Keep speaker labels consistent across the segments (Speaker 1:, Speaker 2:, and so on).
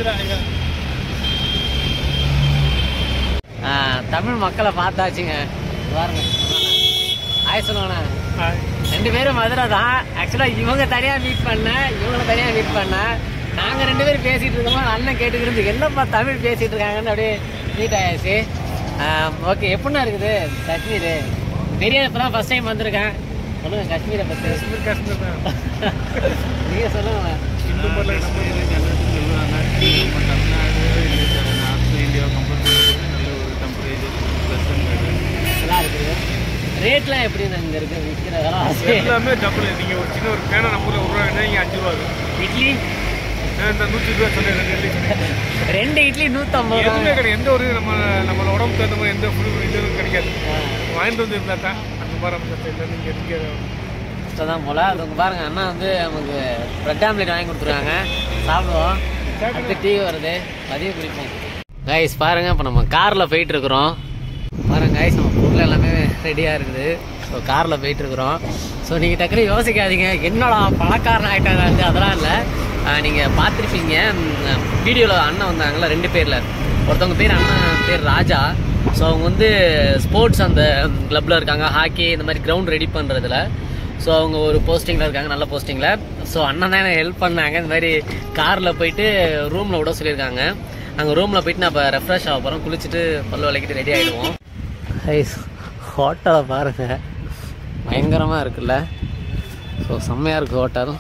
Speaker 1: ஆ, தமிழ் மக்களை பார்த்தாச்சுங்க பாருங்க ஆய் சொல்லுவாண்ணா ரெண்டு பேரும் மதுரை தான் ஆக்சுவலாக இவங்க தனியாக மீட் பண்ண இவங்க தனியாக மீட் பண்ண நாங்கள் ரெண்டு பேரும் பேசிகிட்டு இருக்கோம் அண்ணன் கேட்டுக்கிறது என்னப்பா தமிழ் பேசிகிட்டு இருக்காங்கன்னு அப்படியே மீட் ஆயாச்சு ஓகே எப்படிண்ணா இருக்குது காஷ்மீர் பெரிய இப்போ தான் ஃபஸ்ட் டைம் வந்திருக்கேன் சொல்லுங்கள் காஷ்மீரை பற்றி
Speaker 2: காஷ்மீர் காஷ்மீர் தான்
Speaker 1: நீங்கள் சொல்லுங்களேன்
Speaker 2: இந்த மாதிரிலாம் நம்ம எல்லாத்துக்கும் சொல்லுவாங்க நம்ம தமிழ்நாடு இல்லை நார்த் இந்தியா கம்பேர் பண்ணும்போது நல்ல ஒரு டெம்பரேச்சர் ப்ளஸ்
Speaker 1: நல்லா இருக்குது ரேட்லாம் எப்படிண்ணா இங்கே இருக்குது விற்கிற விலை
Speaker 2: எல்லாமே டபுள் நீங்கள் ஒரு சின்ன ஒரு பேனா நம்ம ஊரில் ஒரு ரூபா இங்கே அஞ்சு ரூபா ஆகும்.
Speaker 1: இட்லி
Speaker 2: நான் இந்த நூற்றி ரூபா சொன்னேன் ரெண்டு இட்லி.
Speaker 1: ரெண்டு இட்லி நூற்றம்பது
Speaker 2: எதுவுமே
Speaker 1: ரூபா
Speaker 2: கிடையாது எந்த ஒரு நம்ம நம்மளோட உடம்பு தகுந்த மாதிரி எந்த ஃபுல் இதுவும் கிடைக்காது வாங்கிட்டு வந்து இருந்தால் தான் அந்த மாதிரி நம்ம இல்லை நீங்கள் இங்கே
Speaker 1: கஷ்டம் தான் போல அது உங்க பாருங்க அண்ணா வந்து நமக்கு பிரெட் ஆம்லேட் வாங்கி கொடுத்துருக்காங்க சாப்பிடுவோம் அடுத்து டீ வருது மதியம் குடிப்போம் கைஸ் பாருங்க இப்போ நம்ம காரில் போயிட்டு இருக்கிறோம் பாருங்க கைஸ் நம்ம பொருள் எல்லாமே ரெடியாக இருக்குது ஸோ காரில் போயிட்டு இருக்கிறோம் ஸோ நீங்கள் டக்குனு யோசிக்காதீங்க என்னடா பணக்காரன் ஆகிட்டாங்க அதெல்லாம் இல்லை நீங்கள் பார்த்துருப்பீங்க வீடியோவில் அண்ணன் வந்தாங்கல்ல ரெண்டு பேரில் ஒருத்தவங்க பேர் அண்ணன் பேர் ராஜா ஸோ அவங்க வந்து ஸ்போர்ட்ஸ் அந்த கிளப்பில் இருக்காங்க ஹாக்கி இந்த மாதிரி கிரவுண்ட் ரெடி பண்ணுறதுல ஸோ அவங்க ஒரு போஸ்டிங்கில் இருக்காங்க நல்ல போஸ்டிங்கில் ஸோ அண்ணன் தான் எனக்கு ஹெல்ப் பண்ணாங்க இந்த மாதிரி காரில் போயிட்டு ரூமில் விட சொல்லியிருக்காங்க அங்கே ரூமில் போயிட்டு நான் இப்போ ரெஃப்ரெஷ் ஆக போகிறோம் குளிச்சுட்டு பல்லு விளக்கிட்டு ரெடி ஆகிடுவோம் ஐஸ் ஹோட்டலை பாருங்கள் பயங்கரமாக இருக்குல்ல ஸோ செம்மையாக இருக்குது ஹோட்டல்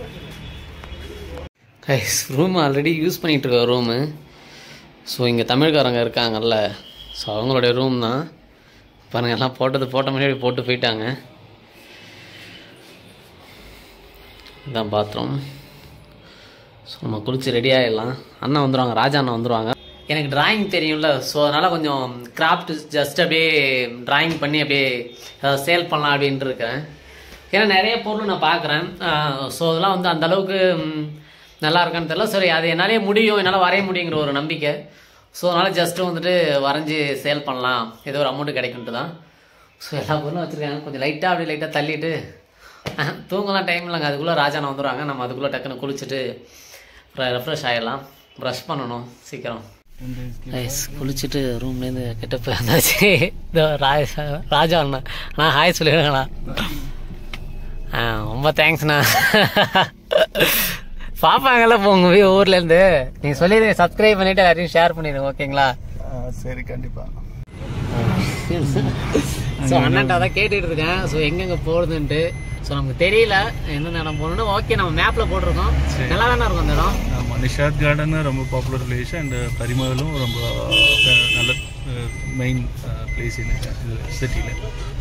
Speaker 1: ஐஸ் ரூம் ஆல்ரெடி யூஸ் பண்ணிகிட்டு இருக்க ரூமு ஸோ இங்கே தமிழ்காரங்க இருக்காங்கல்ல ஸோ அவங்களுடைய ரூம் தான் பாருங்க எல்லாம் போட்டது போட்ட முன்னாடி போட்டு போயிட்டாங்க இதான் பாத்ரூம் ஸோ நம்ம குளிச்சு ரெடி ஆகிடலாம் அண்ணா வந்துடுவாங்க ராஜா அண்ணா வந்துடுவாங்க எனக்கு டிராயிங் தெரியும்ல ஸோ அதனால் கொஞ்சம் கிராஃப்ட் ஜஸ்ட் அப்படியே டிராயிங் பண்ணி அப்படியே சேல் பண்ணலாம் அப்படின்ட்டு இருக்கேன் ஏன்னா நிறைய பொருள் நான் பார்க்குறேன் ஸோ அதெல்லாம் வந்து அந்த அளவுக்கு ம், நல்லா இருக்கான்னு தெரியல சரி அது என்னாலே முடியும் என்னால் வரைய முடியுங்கிற ஒரு நம்பிக்கை ஸோ அதனால் ஜஸ்ட்டு வந்துட்டு வரைஞ்சி சேல் பண்ணலாம் ஏதோ ஒரு அமௌண்ட் கிடைக்குன்ட்டு தான் ஸோ எல்லா பொருளும் வச்சுருக்காங்க கொஞ்சம் லைட்டாக அப்படி லைட்டாக தள்ளிட்டு அஹ், தூங்கலாம் டைம் இல்லைங்க அதுக்குள்ளே ராஜாண்ணா வந்துடுவாங்க நம்ம அதுக்குள்ளே டக்குன்னு குளிச்சுட்டு ரெஃப்ரெஷ் ஆகிடலாம் ப்ரஷ் பண்ணணும் சீக்கிரம் ஐஸ் குளிச்சுட்டு ரூம்லேருந்து கிட்ட போய் வந்தாச்சு இதோ ராஜா ராஜா அண்ணா அண்ணா ஹாய் சொல்லிடுங்களா ஆ ரொம்ப தேங்க்ஸ்ண்ணா பார்ப்பாங்கல்ல இப்போ உங்கள் வீ ஊர்லேருந்து நீங்கள் சொல்லிடுங்க சப்ஸ்கிரைப் பண்ணிவிட்டு எல்லாரையும் ஷேர் பண்ணிடுங்க ஓகேங்களா
Speaker 2: சரி கண்டிப்பாக
Speaker 1: ஸோ அண்ணன்ட்ட தான் கேட்டுட்டு இருக்கேன் ஸோ எங்கெங்கே போகிறதுன்ட்டு ஸோ நமக்கு தெரியல எந்த இடம் போகணுன்னு ஓகே நம்ம மேப்பில் போட்டிருக்கோம் நல்லா தானே இருக்கும் அந்த இடம்
Speaker 2: ஆமாம் நிஷாத் கார்டன் ரொம்ப பாப்புலர் பிளேஸ் அண்ட் பரிமலும் ரொம்ப அஹ், நல்ல மெயின் பிளேஸ் இந்த சிட்டியில்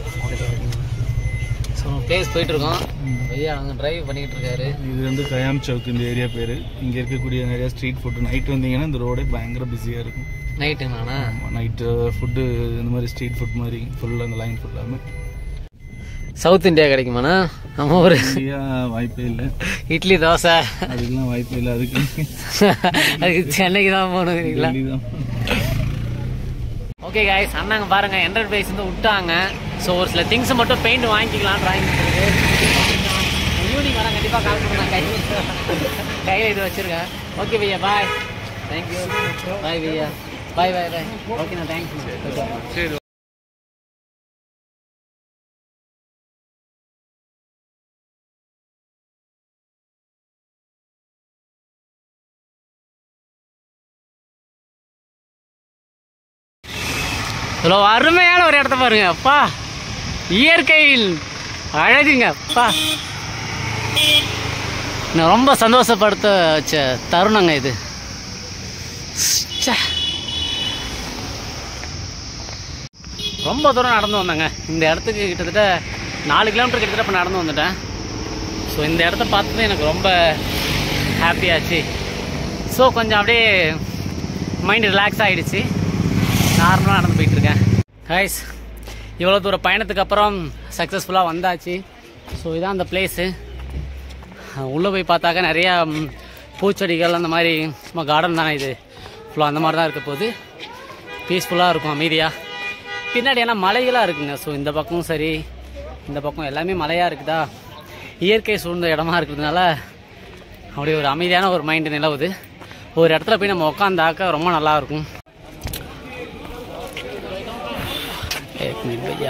Speaker 1: ஸோ பிளேஸ் போயிட்டு இருக்கோம் ஐயா அங்கே டிரைவ் பண்ணிட்டு இருக்காரு
Speaker 2: இது வந்து கயாம் சவுக் இந்த ஏரியா பேர் இங்கே இருக்கக்கூடிய நிறைய ஸ்ட்ரீட் ஃபுட்டு நைட் வந்தீங்கன்னா இந்த ரோடே பயங்கர பிஸியாக இருக்கும்
Speaker 1: நைட்டுங்கண்ணா
Speaker 2: நைட்டு ஃபுட்டு இந்த மாதிரி ஸ்ட்ரீட் ஃபுட் மாதிரி ஃபுல்லாக அந்த லைன் ஃபுல்லாமே
Speaker 1: சவுத் இந்தியா கிடைக்குமாண்ணா நம்ம ஒரு
Speaker 2: இந்தியா வாய்ப்பே இல்லை
Speaker 1: இட்லி தோசை
Speaker 2: அதுக்கெல்லாம் வாய்ப்பே இல்லை அதுக்கு
Speaker 1: அதுக்கு சென்னைக்கு தான் போகணுங்கிறீங்களா
Speaker 2: டெல்லி தான்
Speaker 1: ஓகே காய்ஸ் அண்ணாங்க பாருங்க என்ட்ரட் பிரைஸ் வந்து விட்டாங்க ஸோ ஒரு சில திங்ஸ் மட்டும் பெயிண்ட் வாங்கிக்கலாம் டிராயிங் ஈவினிங் வரேன் கண்டிப்பாக கால் பண்ணுறேன் கை கையில் இது வச்சிருக்கேன் ஓகே பையா பாய் தேங்க்யூ பாய் பையா பாய் பாய் பாய் ஓகேண்ணா தேங்க்ஸ்
Speaker 2: சரி
Speaker 1: இவ்வளோ அருமையான ஒரு இடத்த பாருங்க அப்பா இயற்கையில் அழகுங்க அப்பா நான் ரொம்ப சந்தோஷப்படுத்த வச்ச தருணங்க இது ச்சே. ரொம்ப தூரம் நடந்து வந்தேங்க இந்த இடத்துக்கு கிட்டத்தட்ட நாலு கிலோமீட்டர் கிட்டத்தட்ட இப்போ நடந்து வந்துட்டேன் ஸோ இந்த இடத்த பார்த்தது எனக்கு ரொம்ப ஹாப்பியாச்சு ஸோ கொஞ்சம் அப்படியே மைண்ட் ரிலாக்ஸ் ஆகிடுச்சு நார்மலாக நடந்து போயிட்டுருக்கேன் ஹைஸ் இவ்வளோ தூர பயணத்துக்கு அப்புறம் சக்ஸஸ்ஃபுல்லாக வந்தாச்சு ஸோ இதான் அந்த பிளேஸு உள்ளே போய் பார்த்தாக்க நிறையா ம், பூச்செடிகள் அந்த மாதிரி சும்மா கார்டன் தானே இது ஃபுல்லாக அந்த மாதிரி தான் இருக்க போகுது பீஸ்ஃபுல்லாக இருக்கும் அமைதியாக பின்னாடி ஏன்னா மலைகளாக இருக்குங்க ஸோ இந்த பக்கமும் சரி இந்த பக்கம் எல்லாமே மலையாக இருக்குதா இயற்கை சூழ்ந்த இடமா இருக்கிறதுனால அப்படியே ஒரு அமைதியான ஒரு மைண்டு நிலவுது ஒரு இடத்துல போய் நம்ம உட்காந்தாக்க ரொம்ப நல்லா இருக்கும் एक मिनट भैया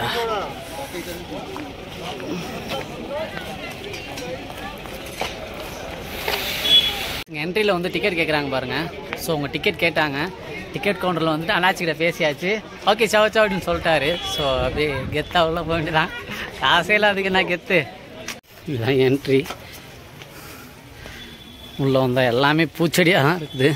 Speaker 1: என்ட்ரியில் வந்து டிக்கெட் கேட்குறாங்க பாருங்க ஸோ உங்கள் டிக்கெட் கேட்டாங்க டிக்கெட் கவுண்டரில் வந்துட்டு அண்ணாச்சிக்கிட்ட பேசியாச்சு ஓகே சவ சவ அப்படின்னு சொல்லிட்டாரு ஸோ அப்படியே கெத்தாக உள்ள போக வேண்டியதான் காசே இல்லாததுக்கு என்ன கெத்து இதுதான் என்ட்ரி உள்ளே வந்தால் எல்லாமே பூச்செடியாக தான் இருக்குது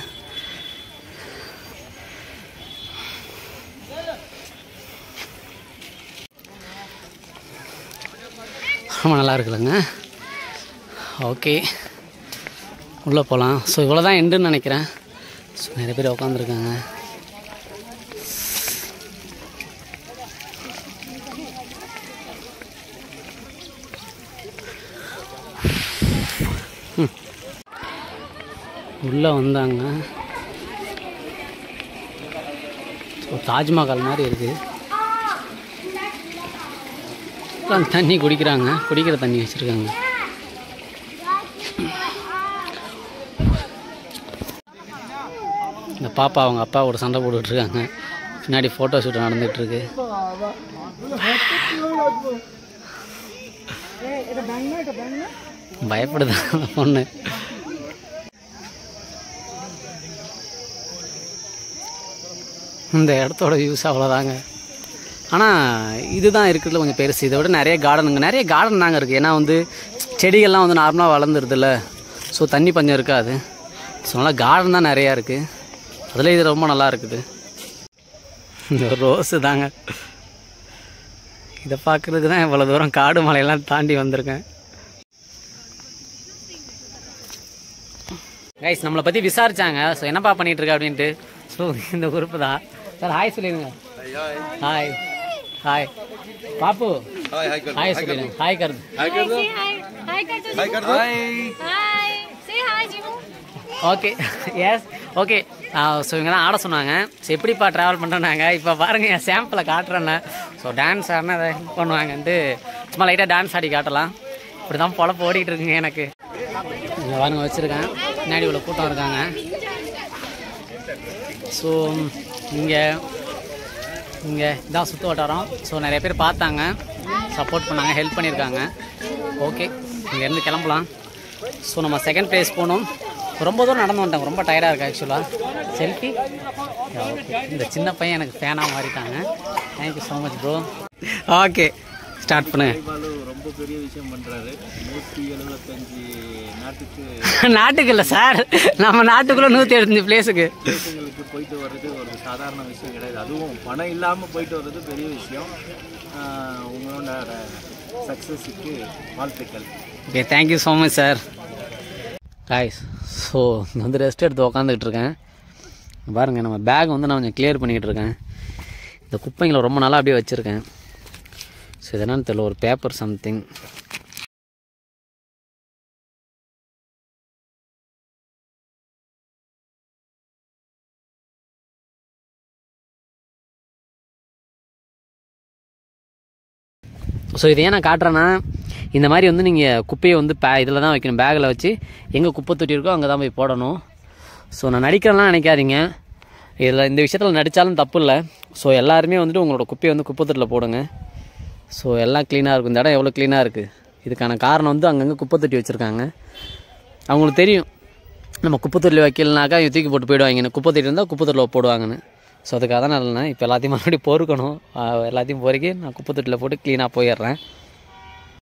Speaker 1: ரொம்ப நல்லா இருக்குல்லங்க ஓகே உள்ளே போகலாம் ஸோ இவ்வளோ தான் எண்டுன்னு நினைக்கிறேன் ஸோ நிறைய பேர் உட்காந்துருக்காங்க உள்ளே வந்தாங்க ஸோ தாஜ்மஹால் மாதிரி இருக்குது எல்லாம் தண்ணி குடிக்கிறாங்க குடிக்கிற தண்ணி வச்சுருக்காங்க இந்த பாப்பா அவங்க அப்பாவோட சண்டை போட்டுட்டு இருக்காங்க பின்னாடி ஃபோட்டோ ஷூட் நடந்துட்டு இருக்கு பயப்படுது அந்த பொண்ணு இந்த இடத்தோட யூஸ் அவ்வளோதாங்க ஆனால் இதுதான் இருக்கிறதுல கொஞ்சம் பெருசு இதை விட நிறைய கார்டனுங்க நிறைய கார்டன் தாங்க இருக்குது ஏன்னா வந்து செடிகள்லாம் வந்து நார்மலாக வளர்ந்துருதுல்ல ஸோ தண்ணி பஞ்சம் இருக்காது ஸோ நல்லா கார்டன் தான் நிறையா இருக்குது அதில் இது ரொம்ப நல்லா இருக்குது இந்த ரோஸு தாங்க இதை பார்க்குறதுக்கு தான் இவ்வளோ தூரம் காடு மலையெல்லாம் தாண்டி வந்திருக்கேன் கைஸ் நம்மளை பற்றி விசாரிச்சாங்க ஸோ என்னப்பா பண்ணிட்டு இருக்க அப்படின்ட்டு ஸோ இந்த குரூப்பு தான் சார் ஹாய் சொல்லிடுங்க ஹாய் ஹாய் பாப்பு ஹாய் சொல்லிடுங்க ஹாய் கருது
Speaker 3: Hi, say hi. Hi, Kartu. Hi, Kartu. Hi. Say hi, Jimu.
Speaker 1: Okay yes okay so இவங்க தான் ஆட சொன்னாங்க ஸோ எப்படிப்பா ட்ராவல் பண்ணுறாங்க இப்போ பாருங்கள் என் சாம்பிளை காட்டுறேன்னு ஸோ டான்ஸ் ஆடினா அதை பண்ணுவாங்கன்ட்டு சும்மா லைட்டாக டான்ஸ் ஆடி காட்டலாம் இப்படி தான் பொழப்பு ஓடிட்டு இருக்குங்க எனக்கு இங்கே பாருங்க வச்சுருக்கேன் பின்னாடி இவ்வளோ கூட்டம் இருக்காங்க ஸோ இங்கே இங்கே இதான் சுற்று வட்டாரம் ஸோ நிறைய பேர் பார்த்தாங்க சப்போர்ட் பண்ணாங்க ஹெல்ப் பண்ணியிருக்காங்க ஓகே இங்கேருந்து கிளம்பலாம் ஸோ நம்ம செகண்ட் ப்ளேஸ் போகணும் ரொம்ப தூரம் நடந்து வந்துட்டாங்க ரொம்ப டயர்டாக இருக்கு ஆக்சுவலாக செல்ஃபி இந்த சின்ன பையன் எனக்கு ஃபேனாக மாறிட்டாங்க thank you so much bro okay start பண்ணுங்க
Speaker 2: ரொம்ப பெரிய விஷயம் பண்றாரு நூற்றி எழுபத்தஞ்சு நாட்டுக்கு
Speaker 1: நாட்டுக்கு இல்லை சார் நம்ம நாட்டுக்குள்ளே நூற்றி எழுபத்தஞ்சு பிளேஸுக்கு
Speaker 2: தேசங்களுக்கு போயிட்டு வர்றது ஒரு சாதாரண விஷயம் கிடையாது அதுவும் பணம் இல்லாமல் போயிட்டு வர்றது பெரிய விஷயம் ஆஹ் உங்களோட சக்ஸஸுக்கு வாழ்த்துக்கள்
Speaker 1: okay thank you so much sir guys so இங்கே வந்து ரெஸ்ட் எடுத்து உக்காந்துக்கிட்டு இருக்கேன் பாருங்கள் நம்ம பேக் வந்து நான் கொஞ்சம் கிளியர் பண்ணிக்கிட்டு இருக்கேன் இந்த குப்பைங்களை ரொம்ப நாளாக அப்படியே வச்சுருக்கேன் ஸோ இது என்னன்னு தெரியல ஒரு பேப்பர் சம்திங் ஸோ இதை ஏன் நான் காட்டுறேன்னா இந்த மாதிரி வந்து நீங்கள் குப்பையை வந்து பே இதில் தான் வைக்கணும் பேக்கில் வச்சு எங்கே குப்பை தொட்டி இருக்கோ அங்கே தான் போய் போடணும் ஸோ நான் நடிக்கிறேன்லாம் நினைக்காதீங்க இதில் இந்த விஷயத்தில் நடித்தாலும் தப்பு இல்லை ஸோ எல்லாருமே வந்துட்டு உங்களோட குப்பையை வந்து குப்பை தொட்டியில் போடுங்க ஸோ எல்லாம் க்ளீனாக இருக்கும் இந்த இடம் எவ்வளோ க்ளீனாக இருக்குது இதுக்கான காரணம் வந்து அங்கங்கே குப்பை தொட்டி வச்சுருக்காங்க அவங்களுக்கு தெரியும் நம்ம குப்பை தொட்டியில் வைக்கலனாக்கா இவங்க தூக்கி போட்டு போயிடுவாங்கன்னு குப்பை தொட்டி இருந்தால் குப்பை தொட்டியில் போடுவாங்கன்னு ஸோ அதுக்காக தான் நான் இப்போ எல்லாத்தையும் மறுபடியும் பொறுக்கணும் ஆஹ் எல்லாத்தையும் பொறுக்கி நான் குப்பை தொட்டியில் போட்டு க்ளீனாக போயிடுறேன்